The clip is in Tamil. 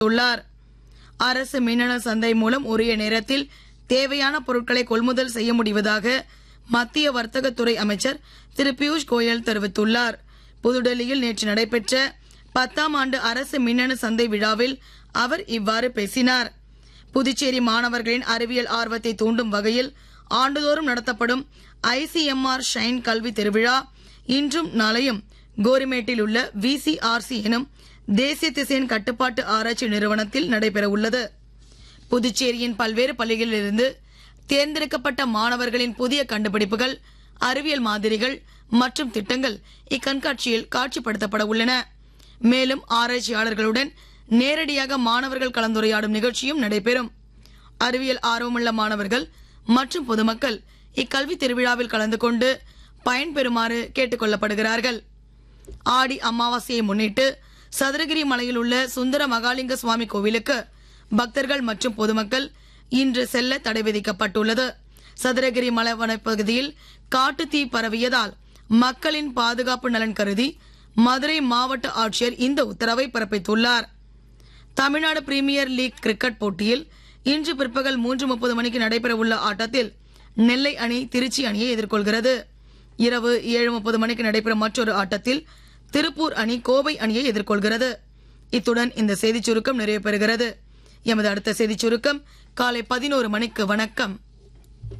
உள்ளார் அரசு மின்னணு சந்தை மூலம் உரிய நேரத்தில் தேவையான பொருட்களை கொள்முதல் செய்ய முடிவதாக மத்திய வர்த்தகத்துறை அமைச்சர் திரு பியூஷ் கோயல் தெரிவித்துள்ளார் புதுடெல்லியில் நேற்று நடைபெற்ற பத்தாம் ஆண்டு அரசு மின்னணு சந்தை விழாவில் அவர் இவ்வாறு பேசினார் புதுச்சேரி மாணவர்களின் அறிவியல் ஆர்வத்தை தூண்டும் வகையில் ஆண்டுதோறும் நடத்தப்படும் ஐசிஎம்ஆர் ஷைன் கல்வி திருவிழா இன்றும் நாளையும் கோரிமேட்டில் உள்ள விசிஆர்சி எனும் தேசிய திசையன் கட்டுப்பாட்டு ஆராய்ச்சி நிறுவனத்தில் நடைபெறவுள்ளது புதுச்சேரியின் பல்வேறு பள்ளிகளிலிருந்து தேர்ந்தெடுக்கப்பட்ட மாணவர்களின் புதிய கண்டுபிடிப்புகள் அறிவியல் மாதிரிகள் மற்றும் திட்டங்கள் இக்கண்காட்சியில் காட்சிப்படுத்தப்பட உள்ளன மேலும் ஆராய்ச்சியாளர்களுடன் நேரடியாக மாணவர்கள் கலந்துரையாடும் நிகழ்ச்சியும் நடைபெறும் அறிவியல் ஆர்வமுள்ள மாணவர்கள் மற்றும் பொதுமக்கள் இக்கல்வி திருவிழாவில் கலந்து கொண்டு பயன்பெறுமாறு கேட்டுக் கொள்ளப்படுகிறார்கள் ஆடி அமாவாசையை முன்னிட்டு சதுரகிரி மலையில் உள்ள சுந்தர மகாலிங்க சுவாமி கோவிலுக்கு பக்தர்கள் மற்றும் பொதுமக்கள் இன்று செல்ல தடை விதிக்கப்பட்டுள்ளது சதுரகிரி மலை வனப்பகுதியில் காட்டு தீ பரவியதால் மக்களின் பாதுகாப்பு நலன் கருதி மதுரை மாவட்ட ஆட்சியர் இந்த உத்தரவை பிறப்பித்துள்ளார் தமிழ்நாடு பிரீமியர் லீக் கிரிக்கெட் போட்டியில் இன்று பிற்பகல் மூன்று முப்பது மணிக்கு நடைபெறவுள்ள ஆட்டத்தில் நெல்லை அணி திருச்சி அணியை எதிர்கொள்கிறது இரவு ஏழு முப்பது மணிக்கு நடைபெறும் மற்றொரு ஆட்டத்தில் திருப்பூர் அணி கோவை அணியை எதிர்கொள்கிறது இத்துடன் இந்த செய்திச் சுருக்கம் நிறைவு பெறுகிறது எமது அடுத்த செய்திச் சுருக்கம் காலை பதினோரு மணிக்கு வணக்கம்